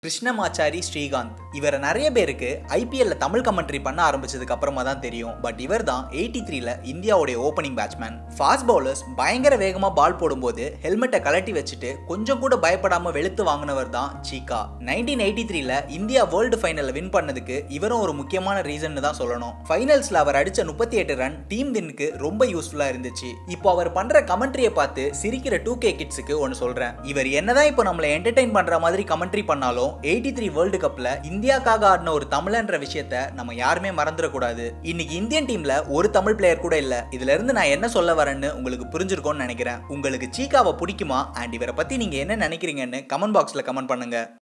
கிருஷ்ணமாச்சாரி ஸ்ரீகாந்த் இவரை நிறைய பேருக்கு ஐபிஎல்ல தமிழ் கமெண்ட்ரி பண்ண ஆரம்பிச்சதுக்கு அப்புறமா தான் தெரியும் பட் இவர் தான் எயிட்டி த்ரீல இந்தியாவுடைய ஓப்பனிங் பேட்ஸ்மேன் ஃபாஸ்ட் பவுலர்ஸ் பயங்கர வேகமா பால் போடும்போது ஹெல்மெட்டை கலட்டி வச்சுட்டு கொஞ்சம் கூட பயப்படாம வெளுத்து வாங்கினவர் தான் சீகா நைன்டீன் எயிட்டி த்ரீல இந்தியா வேர்ல்டு ஃபைனல்ல வின் பண்ணதுக்கு இவரும் ஒரு முக்கியமான ரீசன் தான் சொல்லணும் ஃபைனல்ஸ்ல அவர் அடிச்ச முப்பத்தி எட்டு ரன் டீம் வின்னுக்கு ரொம்ப யூஸ்ஃபுல்லா இருந்துச்சு இப்போ அவர் பண்ற கமெண்ட்ரியை பார்த்து சிரிக்கிற டூ கே கிட்ஸுக்கு ஒன்று சொல்றேன் இவர் என்னதான் இப்போ நம்மளை என்டர்டைன் பண்ற மாதிரி கமெண்ட்ரி பண்ணாலும் எயிட்டி த்ரீ வேர்ல்டு கப்ல இந்தியாக்காக ஆடின ஒரு தமிழன்ற விஷயத்த நம்ம யாருமே மறந்துடக்கூடாது இன்னைக்கு இந்தியன் டீம்ல ஒரு தமிழ் பிளேயர் கூட இல்ல இதுல இருந்து நான் என்ன சொல்ல வரேன்னு உங்களுக்கு புரிஞ்சிருக்கும்னு நினைக்கிறேன் உங்களுக்கு சீக்காவை பிடிக்குமா அண்ட் இவரை பத்தி நீங்க என்ன நினைக்கிறீங்கன்னு கமெண்ட் பாக்ஸ்ல கமெண்ட் பண்ணுங்க